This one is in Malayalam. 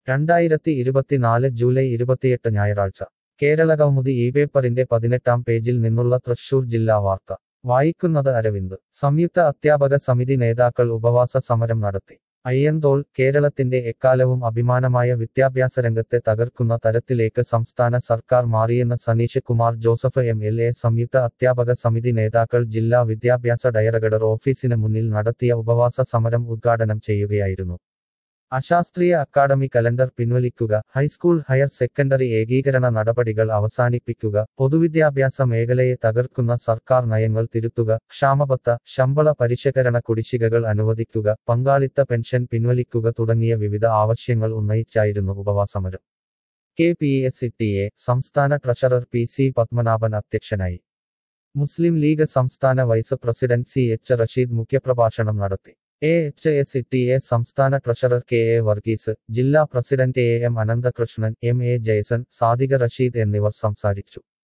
രണ്ടായിരത്തി ഇരുപത്തിനാല് ജൂലൈ ഇരുപത്തിയെട്ട് ഞായറാഴ്ച കേരള കൗമുദി ഈ പേപ്പറിന്റെ പതിനെട്ടാം പേജിൽ നിന്നുള്ള തൃശൂർ ജില്ലാ വാർത്ത വായിക്കുന്നത് അരവിന്ദ് സംയുക്ത അധ്യാപക സമിതി നേതാക്കൾ ഉപവാസ സമരം നടത്തി അയ്യന്തോൾ കേരളത്തിന്റെ എക്കാലവും അഭിമാനമായ വിദ്യാഭ്യാസ രംഗത്തെ തകർക്കുന്ന തരത്തിലേക്ക് സംസ്ഥാന സർക്കാർ മാറിയെന്ന് Saneesh Kumar Joseph M L A സംയുക്ത അധ്യാപക സമിതി നേതാക്കൾ ജില്ലാ വിദ്യാഭ്യാസ ഡയറക്ടർ ഓഫീസിന് മുന്നിൽ നടത്തിയ ഉപവാസ സമരം ഉദ്ഘാടനം ചെയ്യുകയായിരുന്നു അശാസ്ത്രീയ അക്കാദമി കലണ്ടർ പിൻവലിക്കുക ഹൈസ്കൂൾ ഹയർ സെക്കൻഡറി ഏകീകരണ നടപടികൾ അവസാനിപ്പിക്കുക പൊതുവിദ്യാഭ്യാസ മേഖലയെ തകർക്കുന്ന സർക്കാർ നയങ്ങൾ തിരുത്തുക ക്ഷാമബത്ത ശമ്പള പരിഷ്കരണ കുടിശ്ശികകൾ അനുവദിക്കുക പങ്കാളിത്ത പെൻഷൻ പിൻവലിക്കുക തുടങ്ങിയ വിവിധ ആവശ്യങ്ങൾ ഉന്നയിച്ചായിരുന്നു ഉപവാസമരം K P S T A സംസ്ഥാന ട്രഷറർ പി സി പത്മനാഭൻ അധ്യക്ഷനായി മുസ്ലിം ലീഗ് സംസ്ഥാന vice president C H Rasheed മുഖ്യപ്രഭാഷണം നടത്തി A H S T A സംസ്ഥാന ട്രഷറർ കെ എ വർഗീസ് ജില്ലാ president A M Ananthakrishnan M A Jayasan Sadika Rasheed എന്നിവർ സംസാരിച്ചു